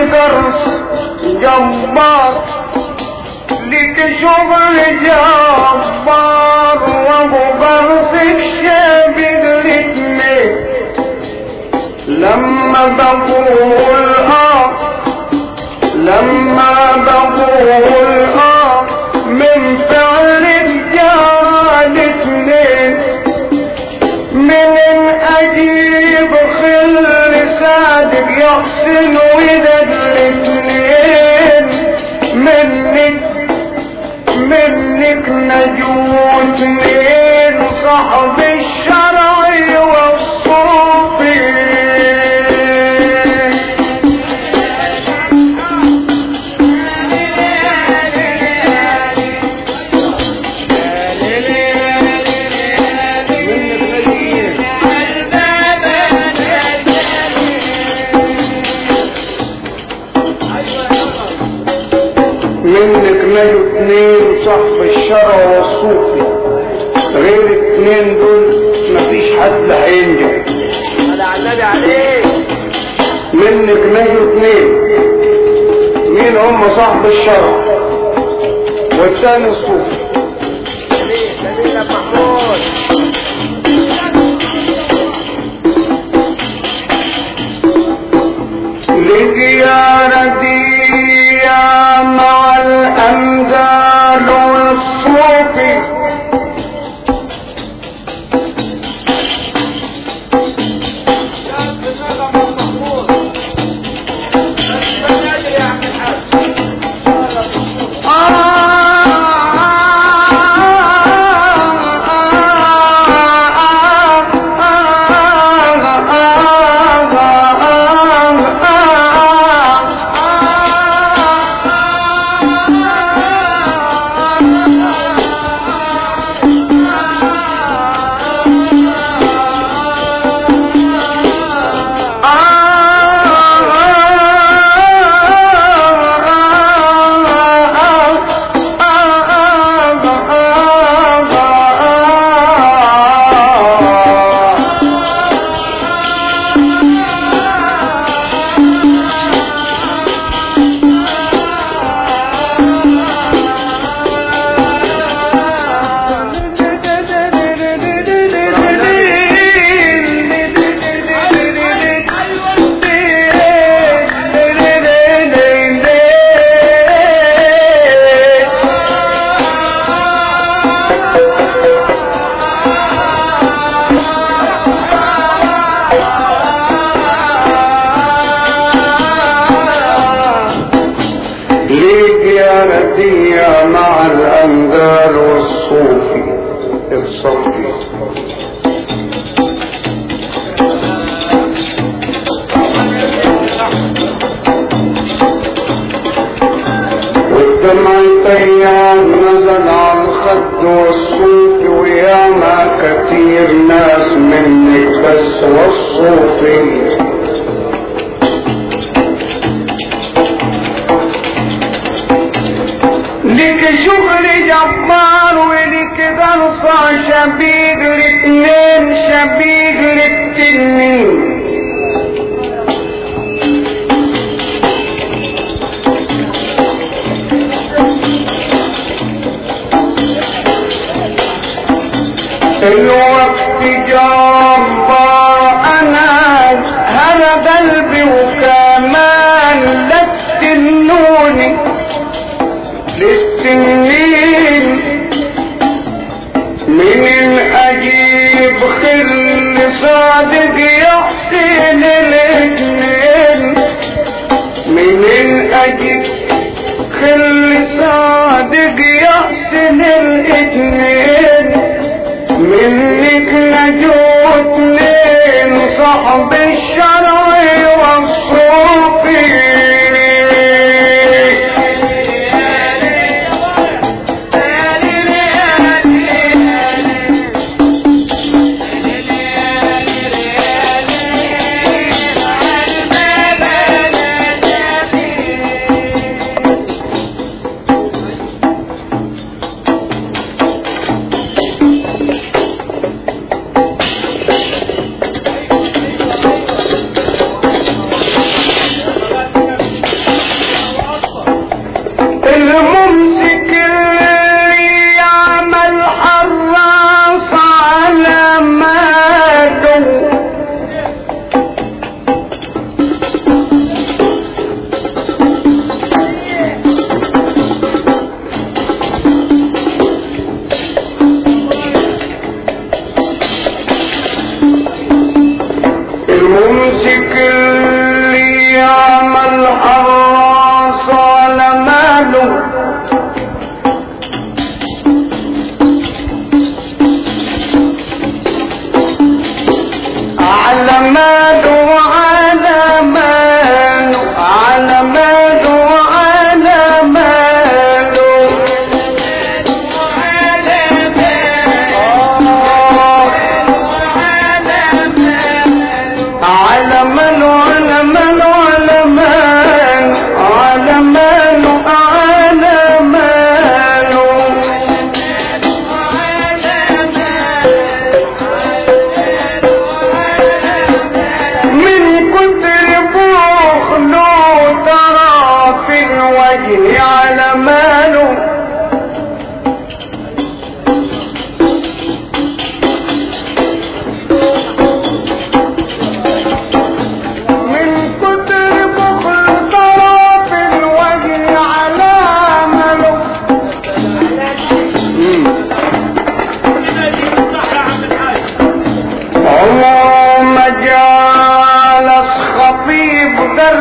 درس جبار لك شغل جبار وابو برس الشابق الاثنين لما بقول اه لما بقول اه من فعل الجار الاثنين من اجيب خل صادق يحسن وذا الاثنين منك منك نجوت من صاحب الشرع والصوفي منك نجوا اتنين صاحب الشرع والصوفي غير اتنين دول مفيش حد هينجح صلى على النبي عليه منك نجوا اتنين مين هم صاحب الشرع والثاني الصوفي جميل جميل يا محمود لديانتي يا مع الأمدال والصوفي ليك يا ردية مع الأنذال والصوفي الصوفي والدمع الطيان نزل على الخد والصوفي وياما كتير ناس منك بس والصوفي لك شغل جبار ولك درصة شبيك الاتنين شبيك للتنين الوقت جبار انا هذا قلبي وكمان لا تستنوني للسنين من اجيب خل صادق يحسن الاثنين من اجيب خل صادق يحسن الاثنين منك نجوت من صاحب الشرع والصوفي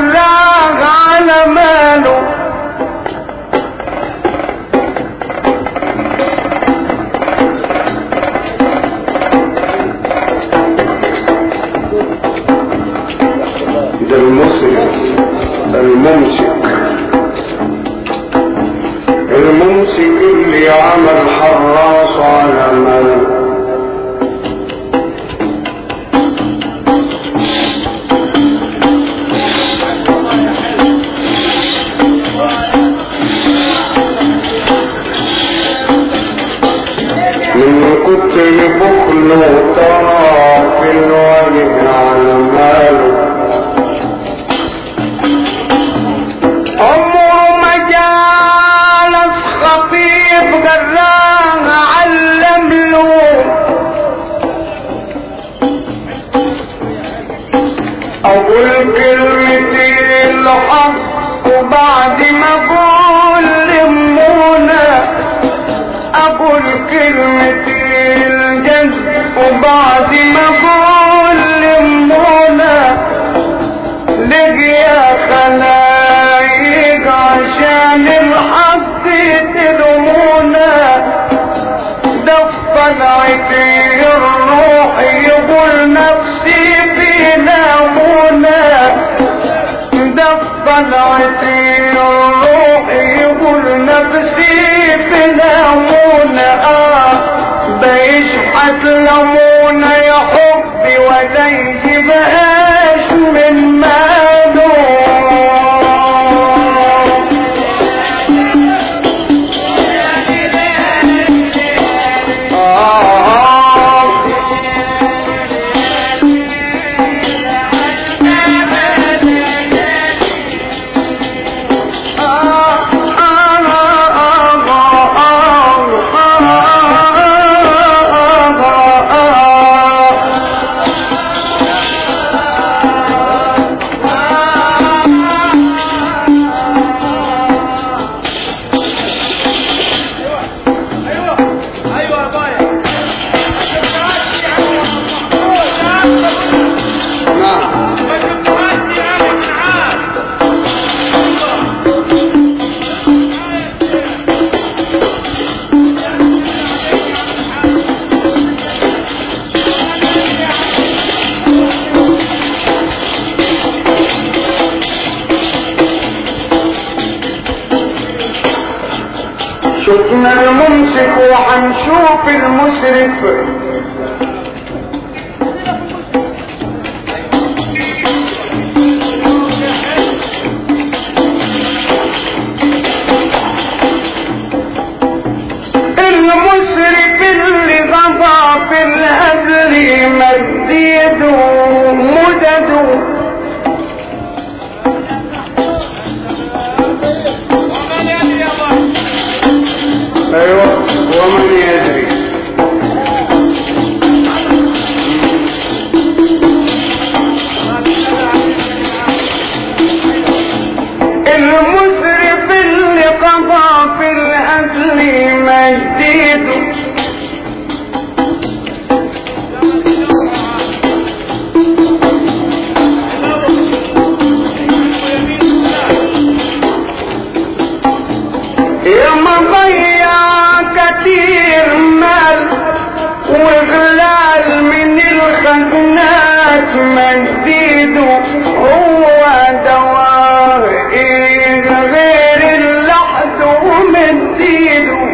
جلاغ على ماله ده المسلم الممسك الممسك اللي عمل حراس على ماله من كتر بخل وطاف الوجه على ماله عمره ما جالس خطيب جراه علم له اقول كلمتين الحق وبعد ما اقول لمونا اقول كلمتين الجد وبعد ما اقول لمونا لقيا خلايق عشان الحق تلومونا دفن عيني الروح يقول نفسي في نامونا دفن عيني الروح يقول نفسي في نامونا آه بيشحت لمونا يا حبي ولا يجيبهاش من ماله ايوه يا بايا شفنا الممسك وحنشوف المسرف المسرف اللي غضى في الهزل مزيد مدد ايوه ومن يدري المسرف اللي قضى في الأسر مجديد يا مضيع كتير مال وغلال من الخزنات مجديده هو دواه إيه غير اللحد ومديده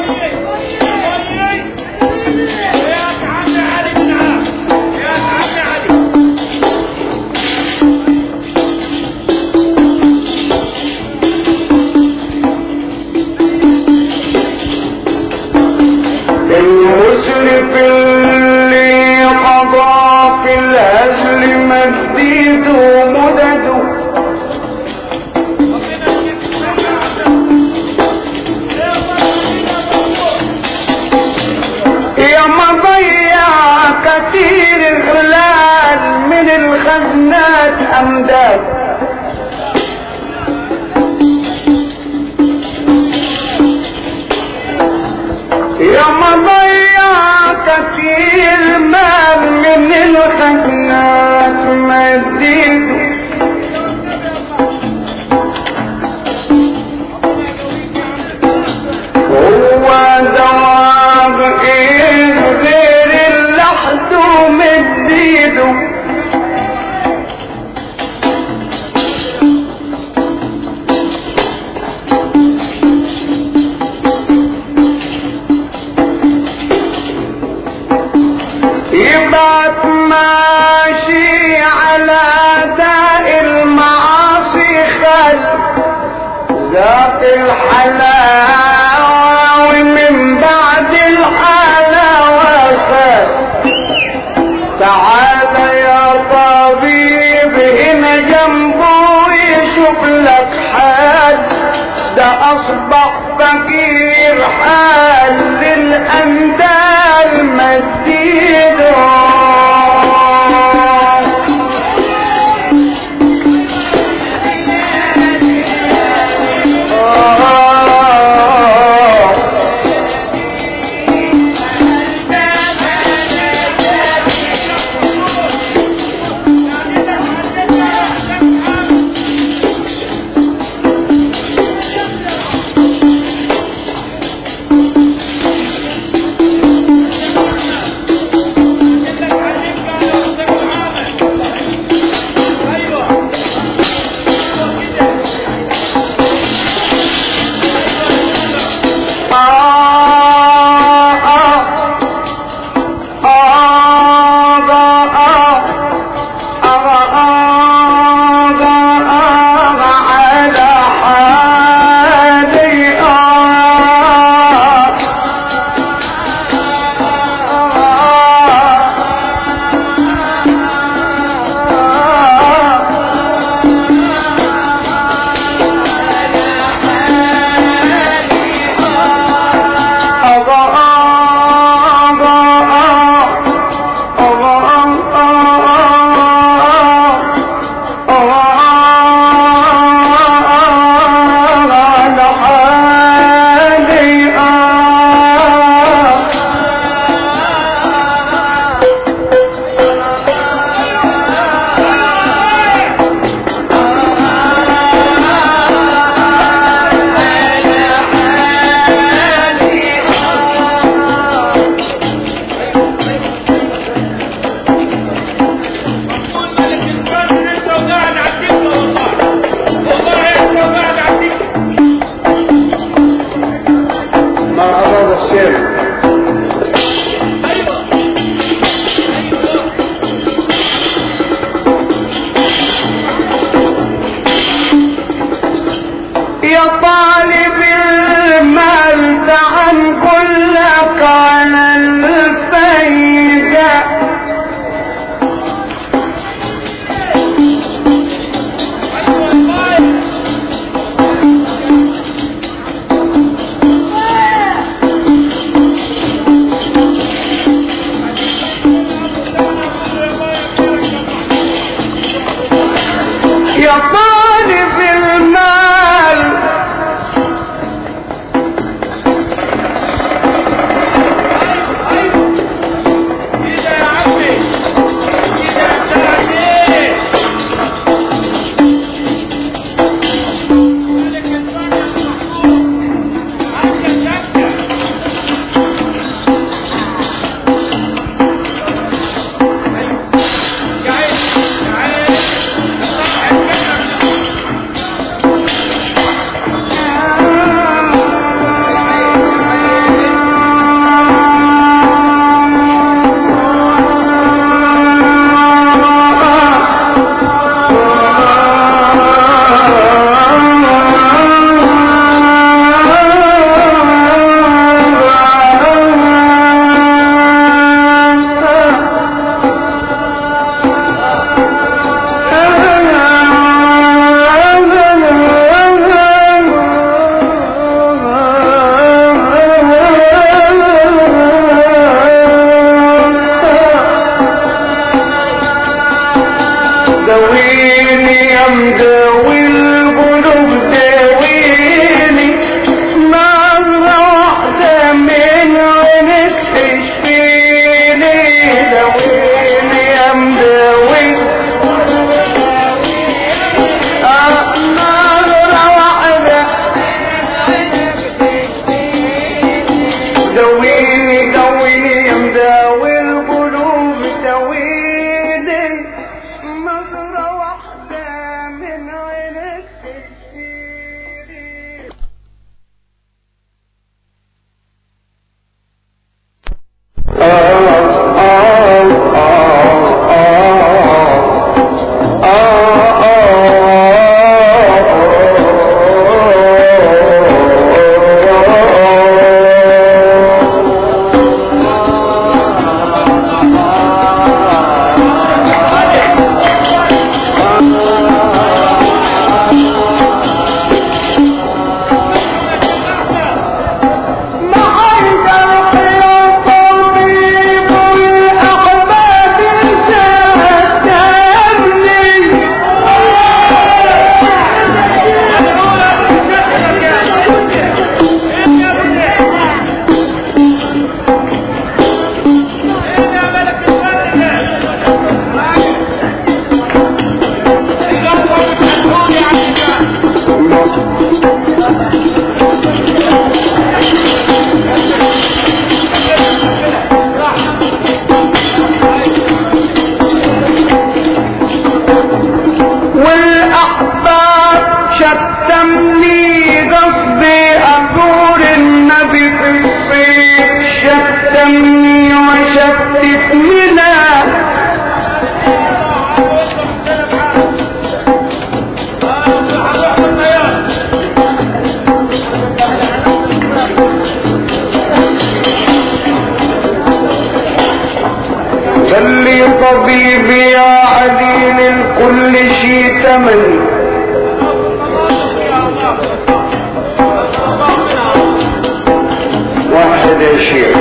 المسرف اللي قضى في الهزل مديده مدده يا مضيع كثير غلال من الخزنات امداد يا مضيع كثير مال من الخزنات مديده الحلاوة ومن بعد الحلاوة خير تعال يا طبيب هنا جنبه يشوف لك حد ده اصبح فقير حال للاندال مديده يا طالب المال تعال قل لك على الفايدة يا طالب المال طبيبي يا عليل الكل شي تمن واحد يا شيخ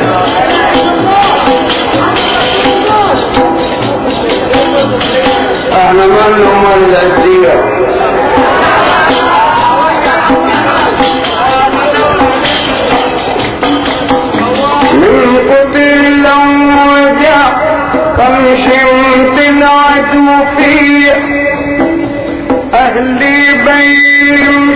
احنا مالنا مال الأدية من قتل لو رجع كم شمت العدو فيه أهلي بين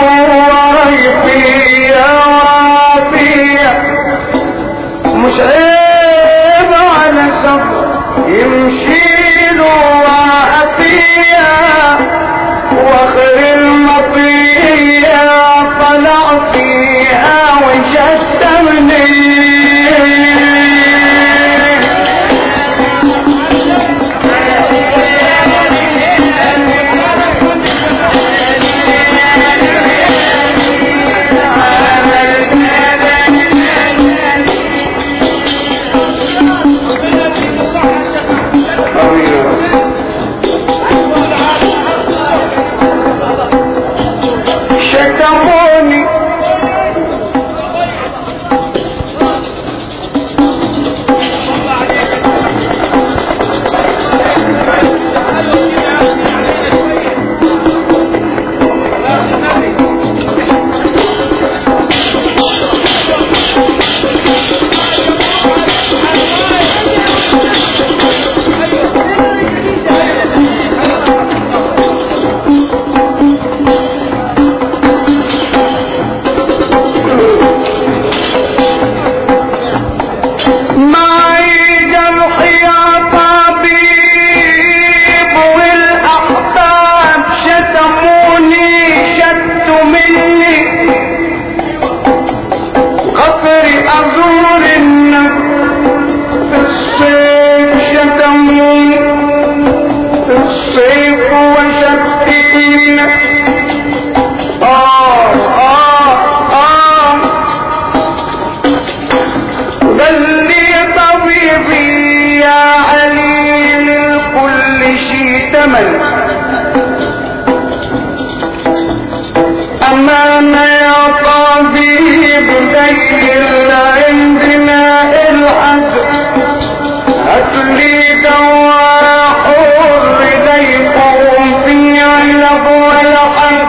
شوري يا ربيع مش عيب على سفر يمشي له وعافية واخر المطية طلع فيها وشتمني شتموني معي جرح يا طبيب والأحباب شتموني شتوا مني قطري أزور النفس في الصيف شتموني في الصيف وشتينا آه آه آه قال لي طبيبي يا عليل الكل شي تمن أمانة يا طبيب ديل عندنا الحد هاتلي دواء حر ليكم في علب ولا حد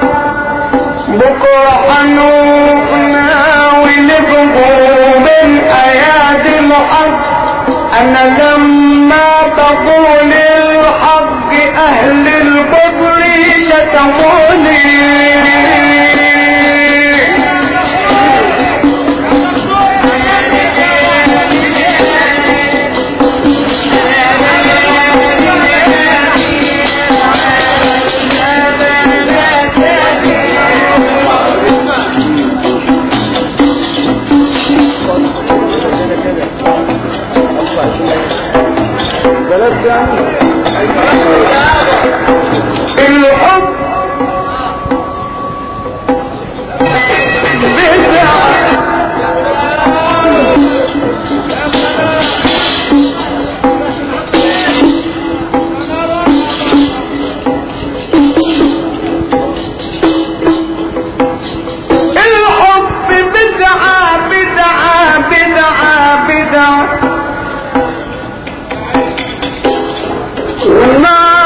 بكرة حنوفنا ونبقوا من ايادي الحق انا لما تقول الحق اهل البطل شتموني الحب بدعة الحب بدعة بدعة بدعة بدعة ما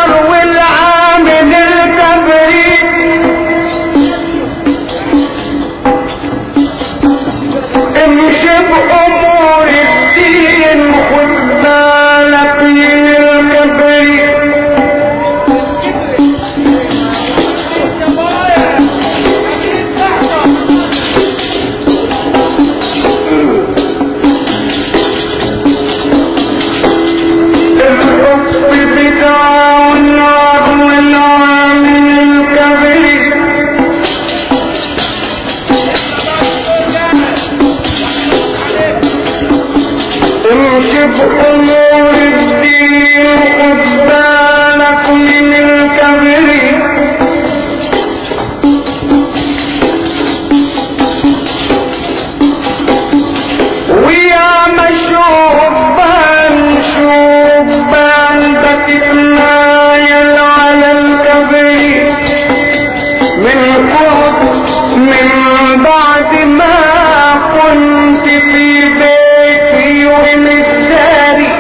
من بعد ما كنت في بيتي ومداري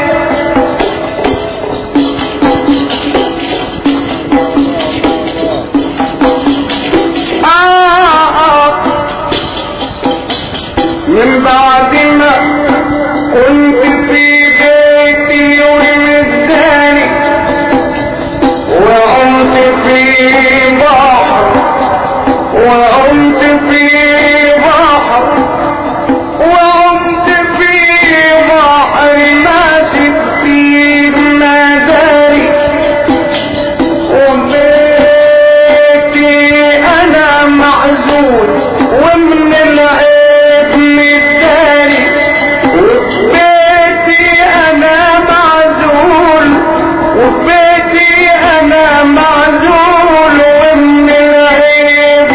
آه من بعد ما كنت في بيتي ومداري وعمت في بحر وعمت في بحر وعمت في بحر ماسك في مداري وبيتي انا معزول ومن العيب مداري وبيتي انا معزول وبيتي انا معزول ومن العيب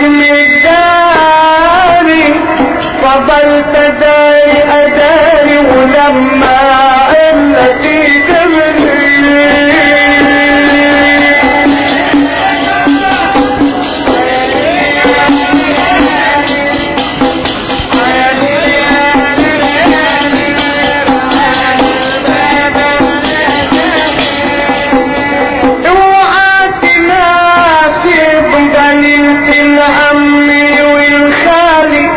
مداري فضلت داري اداري ولما التي تبني اوعى تناسب دليلة الهم والخالي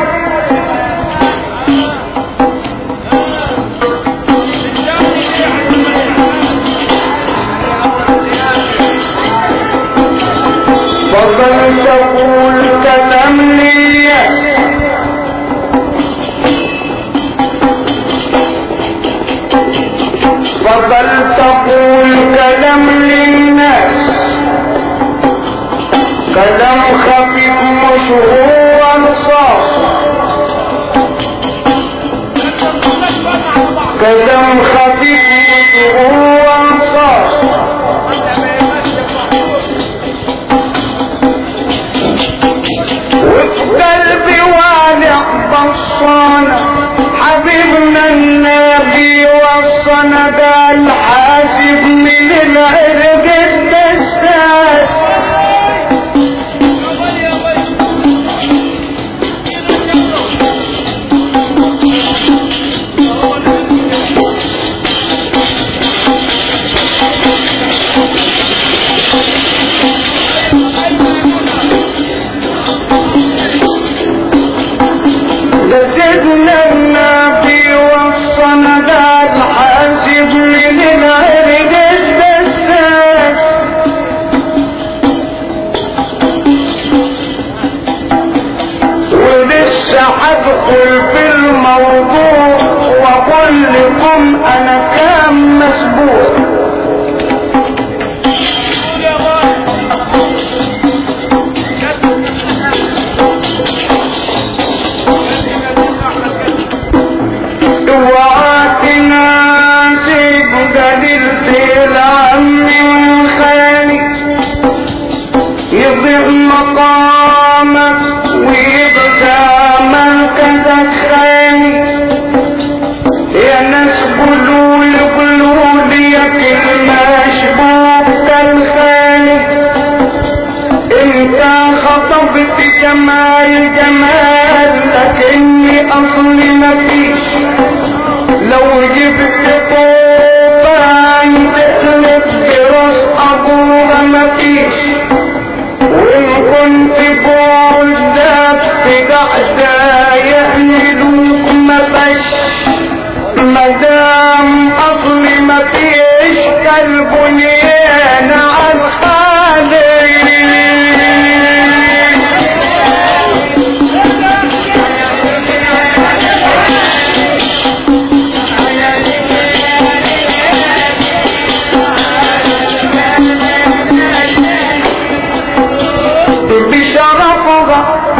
فضل تقول كلام للناس فضل تقول كلام للناس كلام خفيف مش هو صاف كلام خفيف مش هو صاف وفي قلبي والع بصانة حبيبنا النبي وصانا ده الحاسب من العرق الدساس ده سيدنا النبي وصانا ده الحاسب من العرق الدساس ولسه هدخل في الموضوع واقول لكم انا كام مسبوق اوعى تناسب دليلة العم والخالي يضيع مقامك ويبقى مركزك خالي يا ناس قولوا لي قولوا لي يا كلمة شبوك الخالي انت خطبت جمال جمال لكني اصلي مفيش لو جبت طوفان تقلب براس ابوها مفيش وان كنت جوز في قعدة يعملوك مفش مدام اصلي مفيش كالبنيان عالخالي بشرفها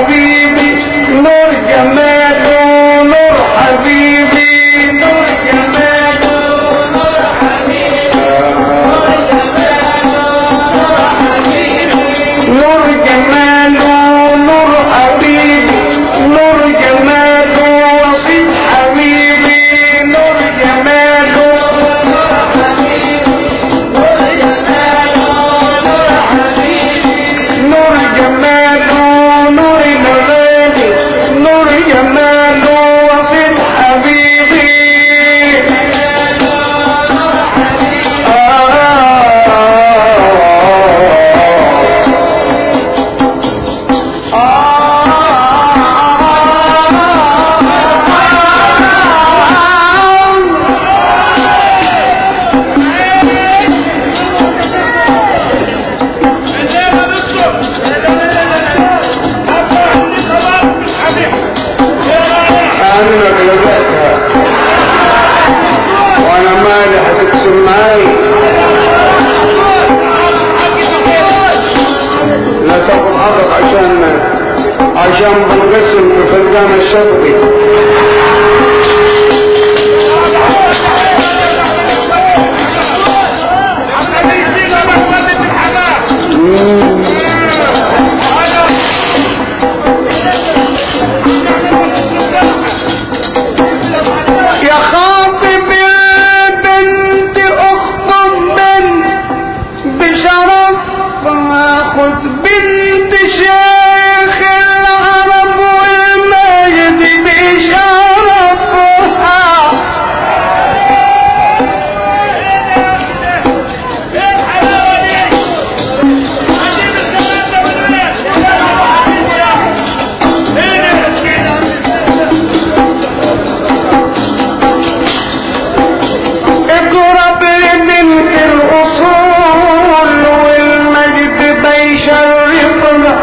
حبيبي نور جماله نور حبيبي نور جماله نور نور جماله نور حبيبي نور جماله وصيد حبيبي نور جماله نور جماله نور مبادئ نور جماله وصيد حبيبي أنا غلبتها وأنا مالي هتقسم معي لا تاخد حقك عشان عشان بنقسم في فلان الشرقي يا خاطب البنت اخت البنت بشرف خذ بنت شيخ العرب والمجد بشرفها اقرب لبنت الاصول والمجد بيشرفنا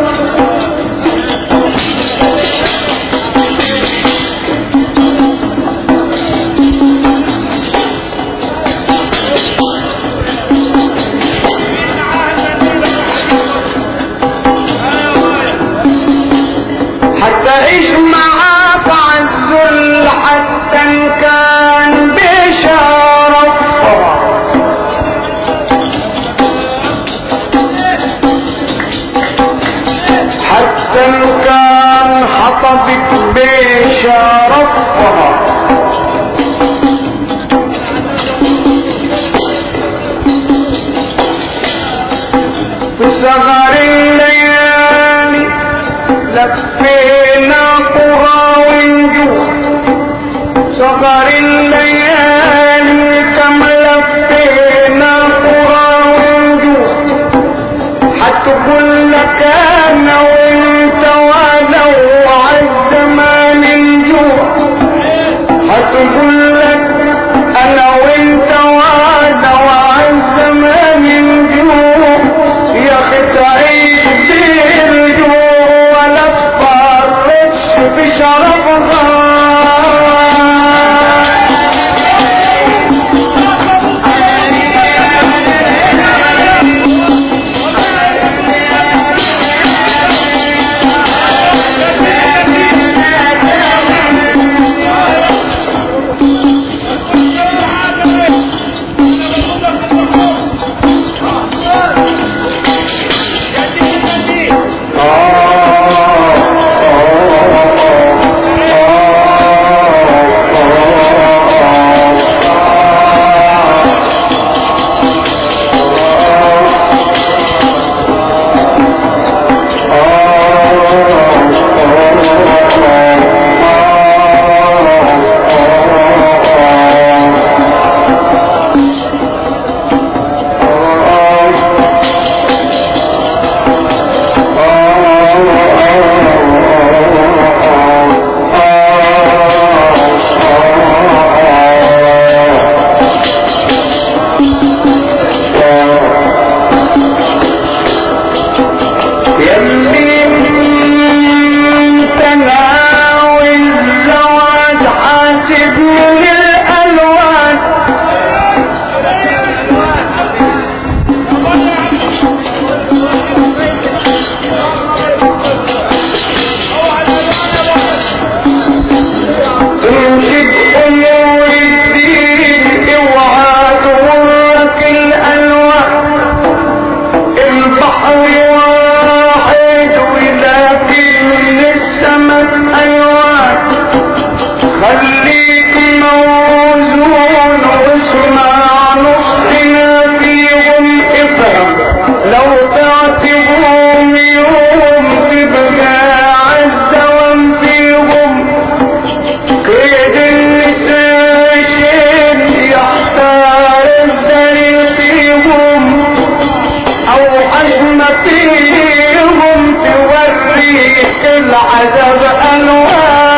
حتى اجمع تعزل حتى إن كان بشرف حتى إن كان حطبك بشرفها في صغر الليالي لفينا قرى ونجوم صغر الليالي كم لفينا قرى ونجوم هتقول لك انا وانت ولو عالزمان نجوع هتقول لك انا وانت وانا وعالزمان نجوع يا اخي تعيش بالجوع ولا تفرطش بشرفها فيهم توريك العذاب انواع